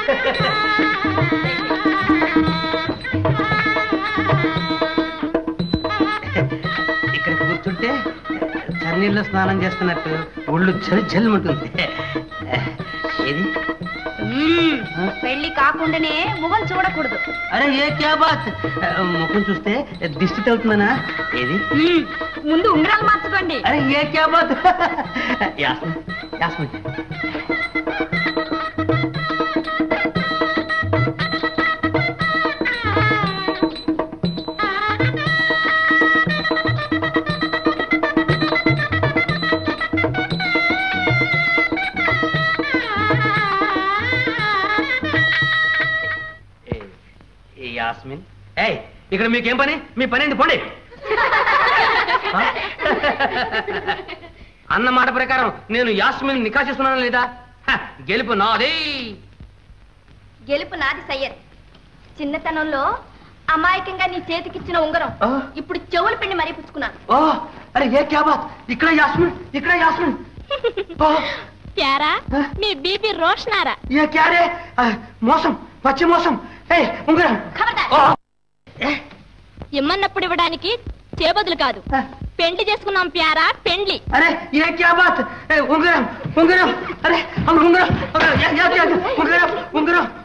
ఇక్కడ కూర్చుంటే చన్నీళ్ళు స్నానం చేస్తున్నట్టు ఒళ్ళు చలి చల్లుంటుంది ఏది మ్మ్. పెళ్లి కాకుండానే ముఖం చూడకూడదు అరే ఏ క్యా బాత్ ముఖం చూస్తే దిష్టి తగ్గుతుందనా ఏది మ్మ్. ముందు ఉంగరాలు మార్చుకోండి అరే ఏ క్యా బాత్ యాస్మిన్ యాస్మిన్ ఏ- ఏ యాస్మిన్ ఏయ్ ఇక్కడ మీకేం పని మీ పని ఏంటి పోండి ఆ? అన్న మాట ప్రకారం నేను యాస్మిన్ నికా చేస్తున్నాను లేదా హ, గెలుపు నాదే గెలుపు నాది సయ్యద్ చిన్నతనంలో అమాయకంగా నీ చేతికిచ్చిన ఉంగరం ఆ. ఇప్పుడు చెవులు పిండి మరీ పుచ్చుకున్నాను ఓ అరే ఏ క్యా బాత్ ఇక్కడ యాస్మిన్ ఇక్కడ యాస్మిన్ ఓ ప్యారా ఆ? మీ బీపీ రోషనారా ఏ క్యా రే ఆ, మోసం పచ్చి మోసం ఏ ఉంగరం ఓ ఏ, ఇమ్మన్నప్పుడు ఇవ్వడానికి చేబదులు కాదు ఆ, పెండ్లి చేసుకున్నాం ప్యారా పెండ్లి అరే ఏ క్యా బాత్ ఏ ఉంగరం ఉంగరం అరే ఉంగరం ఉంగరం ఏ, ఏ, ఏ, ఉంగరం ఉంగరం